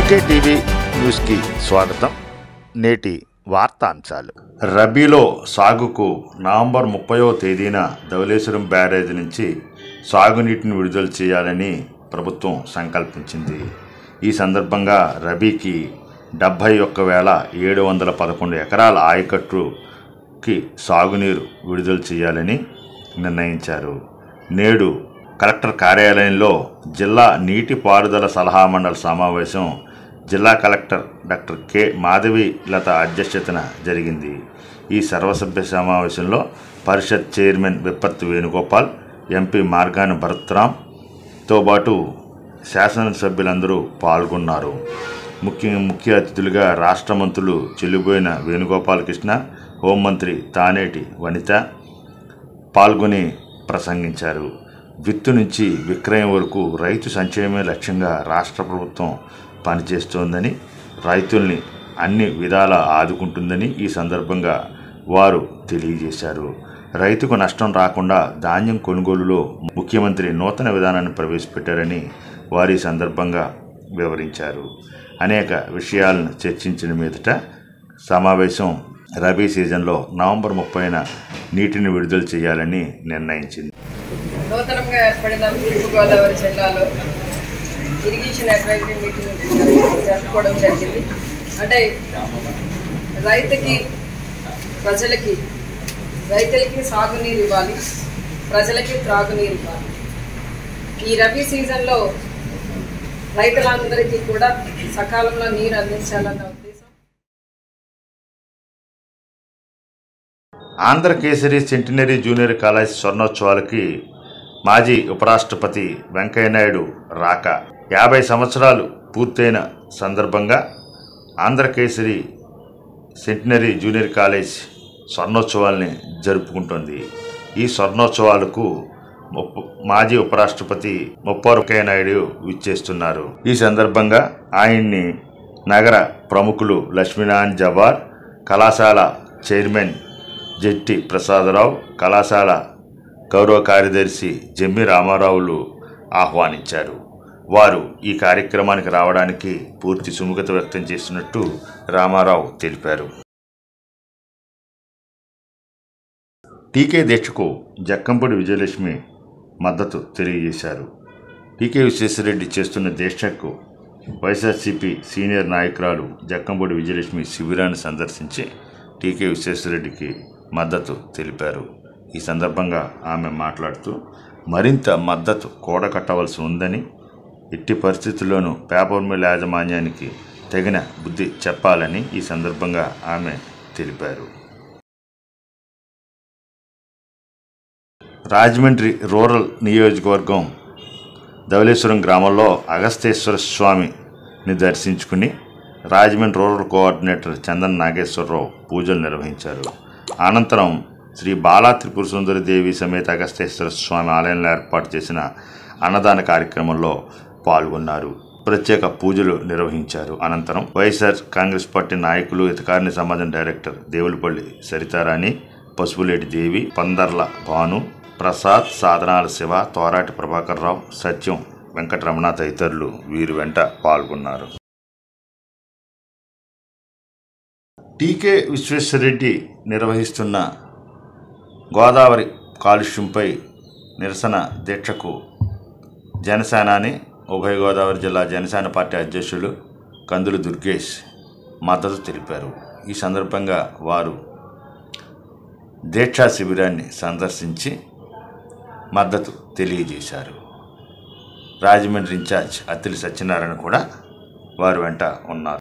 టీకే TV న్యూస్కి స్వాగతం నేటి వార్తాంశాలు రబీలో సాగుకు నవంబర్ ముప్పయో తేదీన ధవళేశ్వరం బ్యారేజ్ నుంచి సాగునీటిని విడుదల చేయాలని ప్రభుత్వం సంకల్పించింది ఈ సందర్భంగా రబీకి డెబ్భై ఒక్క వేల ఏడు వందల పదకొండు ఎకరాల ఆయకట్టుకి సాగునీరు విడుదల చేయాలని నిర్ణయించారు నేడు కలెక్టర్ కార్యాలయంలో జిల్లా నీటిపారుదల సలహా మండలి సమావేశం జిల్లా collector doctor K Madhavi Latha అధ్యక్షతన జరిగింది ఈ సర్వసభ్య సమావేశంలో పరిషత్ చైర్మన్ విప్పత్తి వేణుగోపాల్ ఎంపీ మార్గాని భరత్రామ్తో పాటు శాసనసభ్యులందరూ పాల్గొన్నారు ముఖ్య ముఖ్య అతిథులుగా రాష్ట్ర మంత్రులు చెల్లిపోయిన వేణుగోపాలకృష్ణ హోంమంత్రి తానేటి వనిత పాల్గొని ప్రసంగించారు విత్తు నుంచి విక్రయం వరకు రైతు సంక్షేమమే లక్ష్యంగా రాష్ట్ర ప్రభుత్వం పనిచేస్తోందని రైతుల్ని అన్ని విధాల ఆదుకుంటుందని ఈ సందర్భంగా వారు తెలియజేశారు రైతుకు నష్టం రాకుండా ధాన్యం కొనుగోలులో ముఖ్యమంత్రి నూతన విధానాన్ని ప్రవేశపెట్టారని వారి సందర్భంగా వివరించారు అనేక విషయాలను చర్చించిన మీదట సమావేశం రబీ సీజన్లో నవంబర్ ముప్పైన నీటిని విడుదల చేయాలని నిర్ణయించింది నూతనంగా ఏర్పడిన తూర్పుగోదావరి జిల్లాలో ఇరిగేషన్ అడ్వైజరీ మీటింగ్ జరుపుకోవడం జరిగింది అంటే రైతుకి ప్రజలకి రైతులకి సాగునీరు ఇవ్వాలి ప్రజలకి త్రాగునీరు ఇవ్వాలి ఈ రబీ సీజన్లో రైతులందరికీ కూడా సకాలంలో నీరు అందించాలన్న ఉద్దేశం Andhra Kesari centenary junior college స్వర్ణోత్సవాలకి మాజీ ఉపరాష్ట్రపతి వెంకయ్యనాయుడు రాక యాభై సంవత్సరాలు పూర్తయిన సందర్భంగా Andhra Kesari centenary junior college స్వర్ణోత్సవాల్ని జరుపుకుంటోంది ఈ స్వర్ణోత్సవాలకు ముప్ప- మాజీ ఉపరాష్ట్రపతి ముప్పారు వెంకయ్యనాయుడు విచ్చేస్తున్నారు ఈ సందర్భంగా ఆయన్ని నగర ప్రముఖులు లక్ష్మీనారాయణ జవార్ కళాశాల చైర్మన్ జెట్టి ప్రసాదరావు కళాశాల గౌరవ కార్యదర్శి జమ్మి రామారావులు ఆహ్వానించారు వారు ఈ కార్యక్రమానికి రావడానికి పూర్తి సుముఖత వ్యక్తం చేస్తున్నట్టు రామారావు తెలిపారు టీకే దీక్షకు జక్కంపూడి విజయలక్ష్మి మద్దతు తెలియజేశారు టీకే విశ్వేశ్వరరెడ్డి చేస్తున్న దీక్షకు వైఎస్ఆర్సీపీ సీనియర్ నాయకురాలు జక్కంపూడి విజయలక్ష్మి శిబిరాన్ని సందర్శించి టీకే విశ్వేశ్వరరెడ్డికి మద్దతు తెలిపారు ఈ సందర్భంగా ఆమె మాట్లాడుతూ మరింత మద్దతు కూడగట్టవలసి ఉందని ఎట్టి పరిస్థితుల్లోనూ పేపర్ మిల్ యాజమాన్యానికి తగిన బుద్ధి చెప్పాలని ఈ సందర్భంగా ఆమె తెలిపారు రాజమండ్రి రూరల్ నియోజకవర్గం ధవళేశ్వరం గ్రామంలో అగస్తేశ్వర స్వామిని దర్శించుకుని రాజమండ్రి రూరల్ కోఆర్డినేటర్ చందన్ నాగేశ్వరరావు పూజలు నిర్వహించారు అనంతరం శ్రీ బాలా త్రిపుర సుందరి దేవి సమేత అగస్తేశ్వర స్వామి ఆలయంలో ఏర్పాటు చేసిన అన్నదాన కార్యక్రమంలో పాల్గొన్నారు ప్రత్యేక పూజలు నిర్వహించారు అనంతరం వైఎస్ఆర్ కాంగ్రెస్ పార్టీ నాయకులు హితకారిణి సమాజం డైరెక్టర్ దేవులపల్లి సరితారాణి పసుపులేటి దేవి పందర్ల భాను ప్రసాద్ సాధనాల శివ తోరాటి ప్రభాకర్ రావు సత్యం వెంకటరమణ తదితరులు వీరి వెంట పాల్గొన్నారు టీకే విశ్వేశ్వరరెడ్డి నిర్వహిస్తున్న గోదావరి కాలుష్యంపై నిరసన దీక్షకు జనసేనాని ఉభయ గోదావరి జిల్లా జనసేన పార్టీ అధ్యక్షులు కందులు దుర్గేష్ మద్దతు తెలిపారు ఈ సందర్భంగా వారు దీక్షా శిబిరాన్ని సందర్శించి మద్దతు తెలియజేశారు రాజమండ్రి ఇన్ఛార్జ్ అత్తిలి సత్యనారాయణ కూడా వారి వెంట ఉన్నారు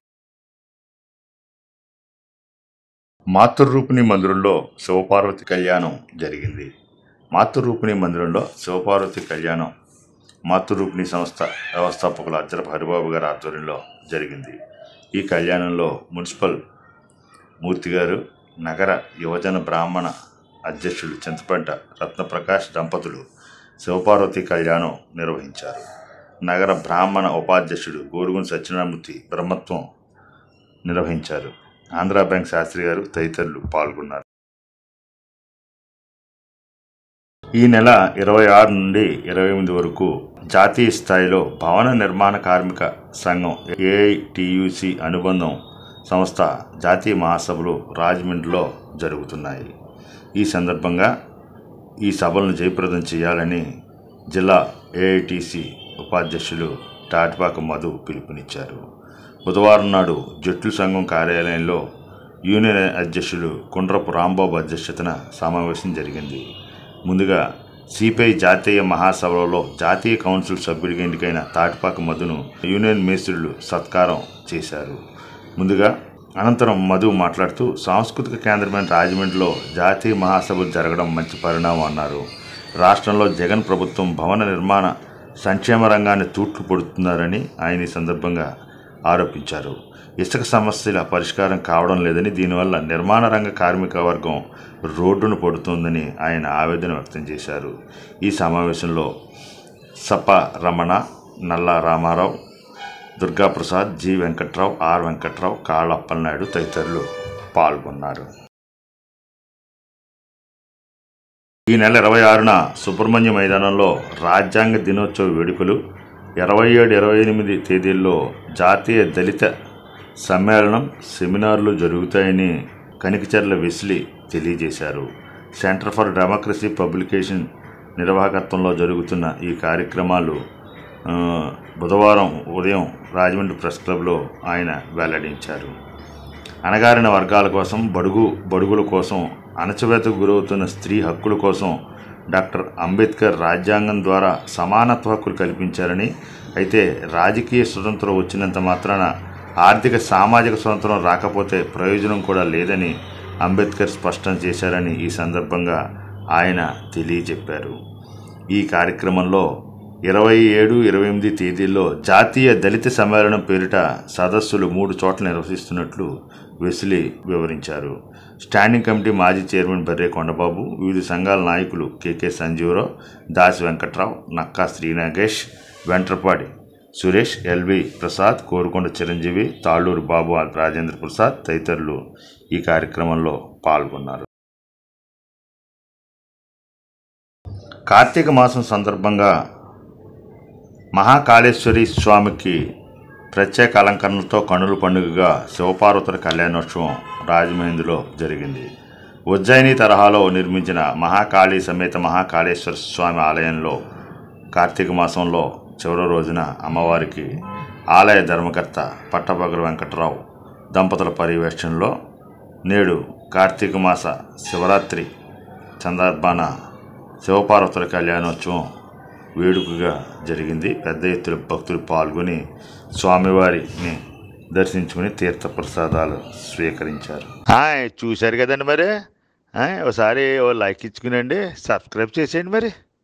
మాతృరూపిణి మందిరంలో శివపార్వతి కళ్యాణం జరిగింది మాతృరూపిణి మందిరంలో శివపార్వతి కళ్యాణం మాతృరూపిణి సంస్థ వ్యవస్థాపకులు అజ్జరపు హరిబాబు గారి ఆధ్వర్యంలో జరిగింది ఈ కళ్యాణంలో మున్సిపల్ మూర్తి గారు నగర యువజన బ్రాహ్మణ అధ్యక్షులు చింతపంట రత్నప్రకాష్ దంపతులు శివపార్వతి కళ్యాణం నిర్వహించారు నగర బ్రాహ్మణ ఉపాధ్యక్షుడు గోరుగుని సత్యనారాయణమూర్తి బ్రహ్మత్వం నిర్వహించారు ఆంధ్రా బ్యాంక్ శాస్త్రి గారు తదితరులు పాల్గొన్నారు ఈ నెల ఇరవై ఆరు నుండి ఇరవై ఎనిమిది వరకు జాతీయ స్థాయిలో భవన నిర్మాణ కార్మిక సంఘం ఏఐటియుసి అనుబంధం సంస్థ జాతీయ మహాసభలు రాజమండ్రిలో జరుగుతున్నాయి ఈ సందర్భంగా ఈ సభలను జయప్రదం చేయాలని జిల్లా ఏఐటిసి ఉపాధ్యక్షులు తాటిపాక మధు పిలుపునిచ్చారు బుధవారం నాడు జట్లు సంఘం కార్యాలయంలో యూనియన్ అధ్యక్షులు కుండ్రపు రాంబాబు అధ్యక్షతన సమావేశం జరిగింది ముందుగా సిపిఐ జాతీయ మహాసభలలో జాతీయ కౌన్సిల్ సభ్యుడిగా ఎన్నికైన తాటిపాక మధును యూనియన్ మేస్త్రులు సత్కారం చేశారు ముందుగా అనంతరం మధు మాట్లాడుతూ సాంస్కృతిక కేంద్రమైన రాజమండ్రిలో జాతీయ మహాసభలు జరగడం మంచి పరిణామం అన్నారు రాష్ట్రంలో జగన్ ప్రభుత్వం భవన నిర్మాణ సంక్షేమ రంగాన్ని తూట్లు పొడుతున్నారని ఆయన ఈ సందర్భంగా ఆరోపించారు ఇసుక సమస్యల పరిష్కారం కావడం లేదని దీనివల్ల నిర్మాణ రంగ కార్మిక వర్గం రోడ్డును పడుతోందని ఆయన ఆవేదన వ్యక్తం చేశారు ఈ సమావేశంలో సప రమణ నల్ల రామారావు దుర్గాప్రసాద్ జి వెంకట్రావు ఆర్ వెంకట్రావు కాళ్ళప్పలనాయుడు తదితరులు పాల్గొన్నారు ఈ నెల ఇరవై ఆరున సుబ్రహ్మణ్య మైదానంలో రాజ్యాంగ దినోత్సవ వేడుకలు ఇరవై ఏడు ఇరవై ఎనిమిది తేదీల్లో జాతీయ దళిత సమ్మేళనం సెమినార్లు జరుగుతాయని కనికచర్ల వెస్లీ తెలియజేశారు సెంటర్ ఫర్ డెమోక్రసీ పబ్లికేషన్ నిర్వాహకత్వంలో జరుగుతున్న ఈ కార్యక్రమాలు ఆ, బుధవారం ఉదయం రాజమండ్రి ప్రెస్ క్లబ్లో ఆయన వెల్లడించారు అణగారిన వర్గాల కోసం బడుగు బడుగుల కోసం అణచివేతకు గురవుతున్న స్త్రీ హక్కుల కోసం డాక్టర్ అంబేద్కర్ రాజ్యాంగం ద్వారా సమానత్వ హక్కులు కల్పించారని అయితే రాజకీయ స్వతంత్రం వచ్చినంత మాత్రాన ఆర్థిక సామాజిక స్వతంత్రం రాకపోతే ప్రయోజనం కూడా లేదని అంబేద్కర్ స్పష్టం చేశారని ఈ సందర్భంగా ఆయన తెలియజెప్పారు ఈ కార్యక్రమంలో ఇరవై ఏడు ఇరవై ఎనిమిది తేదీల్లో జాతీయ దళిత సమ్మేళనం పేరిట సదస్సులు మూడు చోట్ల నిర్వహిస్తున్నట్లు వెస్లీ వివరించారు స్టాండింగ్ కమిటీ మాజీ చైర్మన్ బర్రే కొండబాబు వివిధ సంఘాల నాయకులు కెకే సంజీవరావు దాసి వెంకట్రావు నక్కా శ్రీనాగేష్ వెంట్రపాడి సురేష్ ఎల్వి ప్రసాద్ కోరుకొండ చిరంజీవి తాళ్ళూరు బాబు రాజేంద్ర ప్రసాద్ తదితరులు ఈ కార్యక్రమంలో పాల్గొన్నారు కార్తీక మాసం సందర్భంగా మహాకాళేశ్వరి స్వామికి ప్రత్యేక అలంకరణలతో కనుల పండుగగా శివపార్వతుల కళ్యాణోత్సవం రాజమహేంద్రలో జరిగింది ఉజ్జయిని తరహాలో నిర్మించిన మహాకాళీ సమేత మహాకాళేశ్వర స్వామి ఆలయంలో కార్తీక మాసంలో చివరి రోజున అమ్మవారికి ఆలయ ధర్మకర్త పట్టభద్ర వెంకట్రావు దంపతుల పర్యవేక్షణలో నేడు కార్తీక మాస శివరాత్రి సందర్భాన శివపార్వతుల కళ్యాణోత్సవం వేడుకగా జరిగింది పెద్ద ఎత్తున భక్తులు పాల్గొని స్వామివారిని దర్శించుకుని తీర్థప్రసాదాలు స్వీకరించారు హాయ్ చూశారు కదండి మరి హాయ్ ఒకసారి ఓ లైక్ ఇచ్చుకునండి సబ్స్క్రైబ్ చేసేయండి మరి